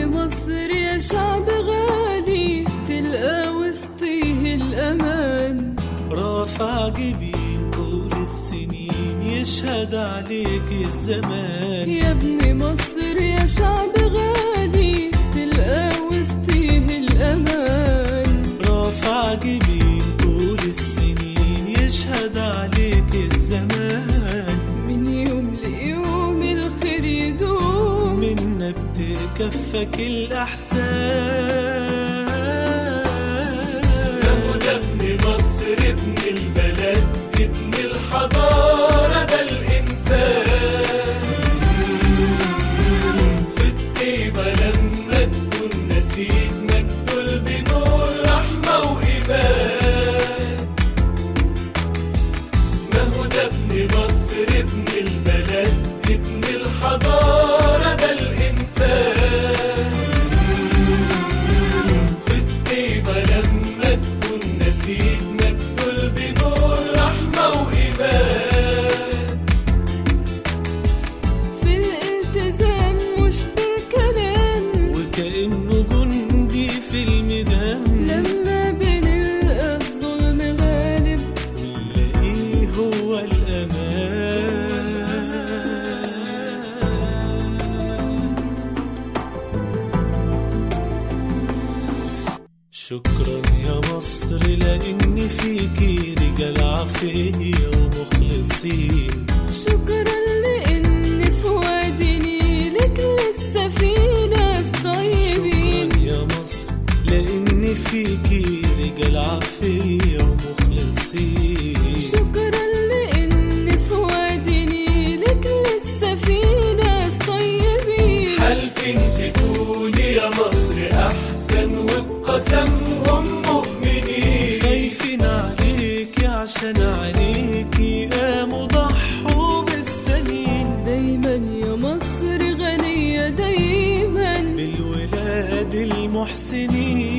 مصر يا شعب غالي تلقى وسطيه الأمان رافع جبين طول السنين يشهد عليك الزمان يا ابن مصر يا شعب غالي تلقى وسطيه الأمان رافع جبين طول السنين يشهد عليك الزمان من يوم ليوم الخير يدوم من نبت كفك الأحسان ده ابن مصر ابن البلد ابن الحضارة ده الإنسان في الطيبة لما تكون نسيت مجدول بنور رحمة وإيمان ما هو ده ابن مصر ابن البلد ابن الحضارة ده الإنسان في الطيبة لما تكون نسيت مجدول بنور رحمة وإيمان في الالتزام مش بالكلام وكأنه جندي في الميدان لما بنلقى الظلم غالب ونلاقيه هو الأمان شكرا يا مصر لأن فيكي رجال عافية ومخلصين شكرا لان في وادي نيلك لسه في ناس طيبين شكرا يا مصر لأن فيكي رجال عافية ومخلصين شكرا لان في وادي نيلك لسه في ناس طيبين حلفين تكوني يا مصر أحسن وبقسمهم مؤمنين خايفين عليكي عشان عليكي قاموا ضحوا بالسنين دايما يا مصر غنية دايما بالولاد المحسنين